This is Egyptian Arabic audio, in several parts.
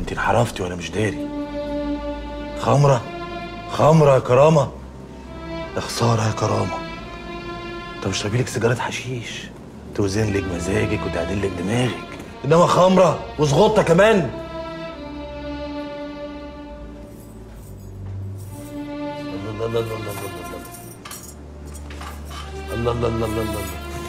انت انحرفتي وانا مش داري خمره خمره يا كرامه يا خساره يا كرامه طب اشربي لك سيجاره حشيش توزن لك مزاجك وتعدل لك دماغك انما خمره وزغطه كمان الله الله الله الله الله الله الله الله الله الله الله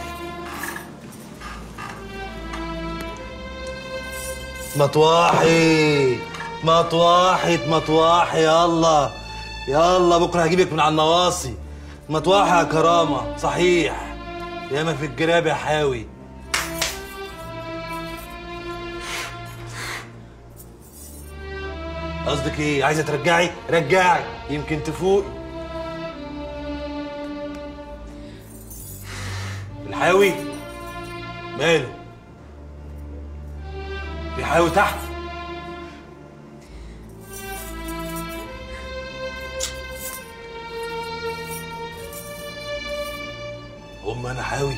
مطواحي مطواحي مطواحي يلا يلا بكره هجيبك من على النواصي مطواحي يا كرامه صحيح ياما في الجراب يا حاوي قصدك ايه عايزه ترجعي رجعي يمكن تفوق الحاوي ماله في حاوي تحت أم أنا حاوي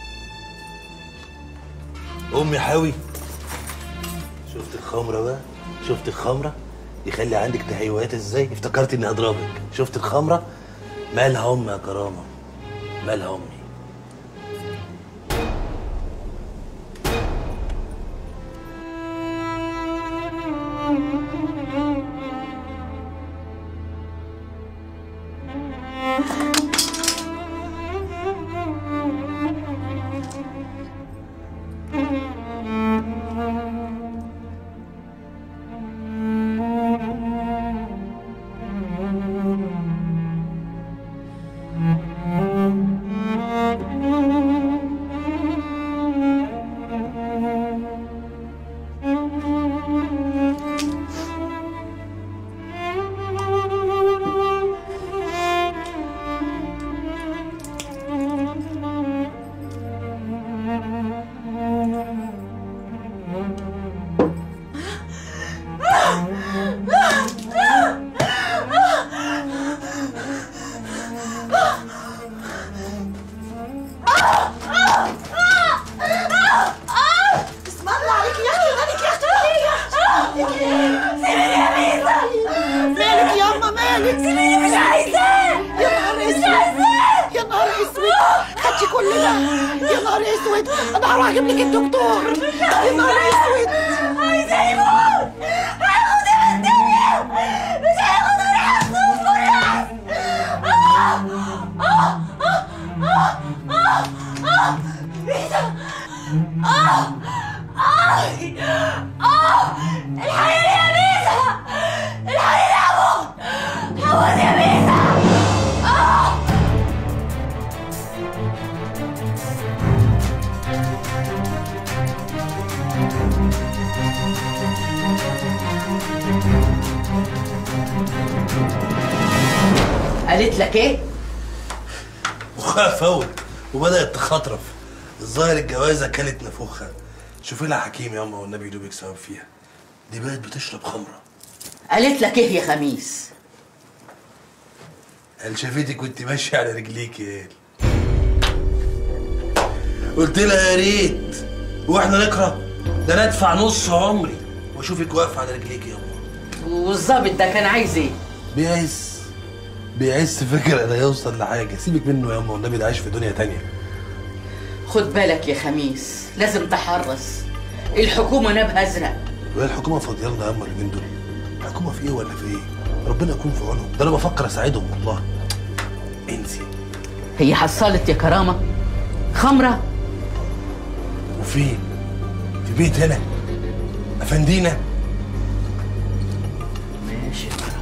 أمي حاوي شفت الخمرة بقى شفت الخمرة يخلي عندك تهيؤات ازاي افتكرت اني اضربك شفت الخمرة مالها أمي يا كرامة مالها أمي اسم الله عليك يا اختي مالك يا اختي سيبيني يا ميسا مالك يا اما مالك سيبيني مش عايزاه يا نهار اسود يا نهار اسود خدتي كلنا يا نهار اسود انا هروح اجيب لك الدكتور يا نهار اسود عايزاه يموت هيموت يا الدنيا مش هياخد ريحه الصوت ميسا آه آه آه الحقيقة يا ميسا الحقيقة يا أبو حوض يا ميسا آه قالت لك ايه؟ مخها فوت وبدأت تخطرف الظاهر الجوازة كلت نفوخها شوفي لها حكيم يا أما والنبي يدوبك سبب فيها دي بقت بتشرب خمرة قالت لك ايه يا خميس؟ قال شافتك وانت ماشية على رجليك يا قال قلت لها يا ريت واحنا نكره ده انا ادفع نص عمري واشوفك واقفة على رجليك يا أما والظابط ده كان عايز ايه؟ بيعز بيعز فكرة ده يوصل لحاجة سيبك منه يا أما والنبي ده عايش في دنيا تانية خد بالك يا خميس لازم تحرص الحكومة نبها ازرق وهي الحكومة فاضية لنا يا أما اليومين دول الحكومة في إيه ولا في إيه؟ ربنا يكون في عونهم ده أنا بفكر أساعدهم والله انسي هي حصلت يا كرامة خمرة وفين؟ في بيت هنا أفندينا ماشي